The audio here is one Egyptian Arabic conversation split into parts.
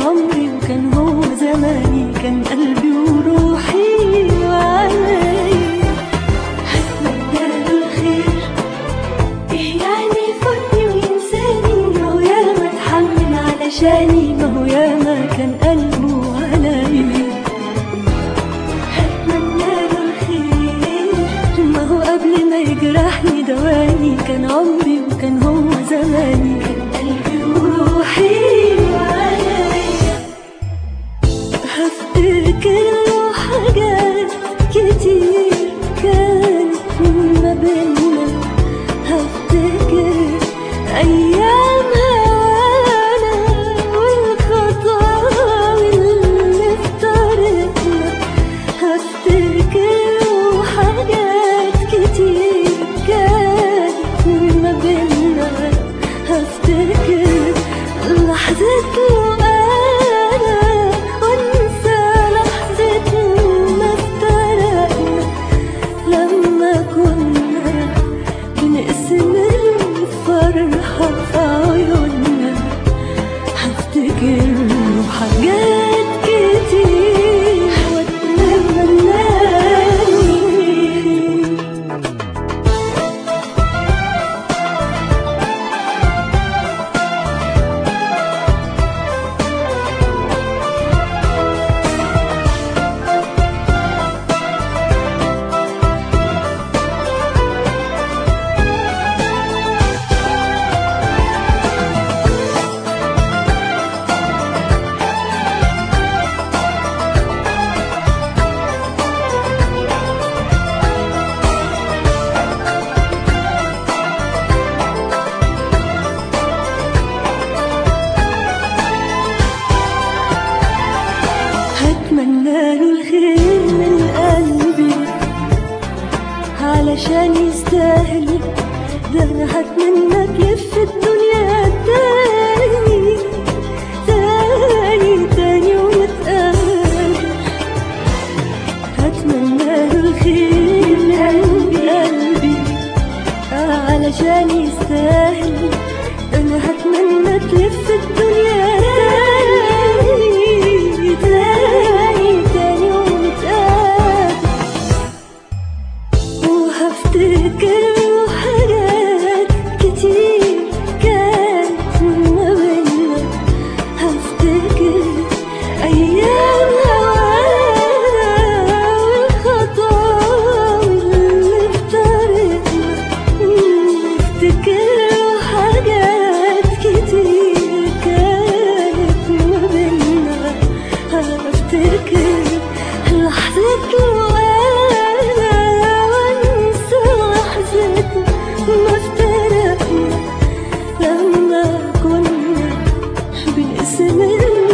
عمري وكان هو زماني كان قلبي وروحي وعلي هتمنى له الخير ايه يعني يفوتني وينساني ما هو ياما اتحمل علشاني ما هو ياما كان قلبه علي هتمنى له الخير ما هو قبل ما يجرحني دواني كان عمري وكان هو زماني كان قلبي وروحي وعليا هفتكر له حاجات كتير كانت ما بينا هفتكر أيام هوانا والخطاوي اللي افترقنا هفتكر له حاجات كتير كانت ما بينا هفتكر لحظة أنا وانسى لحظة ما افترقنا لما كنا بنقسم الفرحة في عيوننا هفتكر له حاجات كتير واتمنى هتمنى له الخير من قلبي علشان يستاهل ده انا هتمنى تلف الدنيا تاني تاني تاني ونتقابل هتمنى له الخير من قلبي قلبي علشان يستاهل ده انا هتمنى تلف الدنيا تاني تاني تاني ونتقابل وهفتكر له حاجات كتير كانت ما بينا هفتكر أيام هوانا والخطاوي اللي افترقنا نفتكر له حاجات كتير كانت ما بينا هفتكر لحظة وأنا وأنسى لحظة ما افترقنا لما كنا بنقسم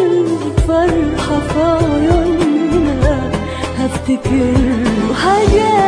الفرحة في عيوننا هفتكر حاجات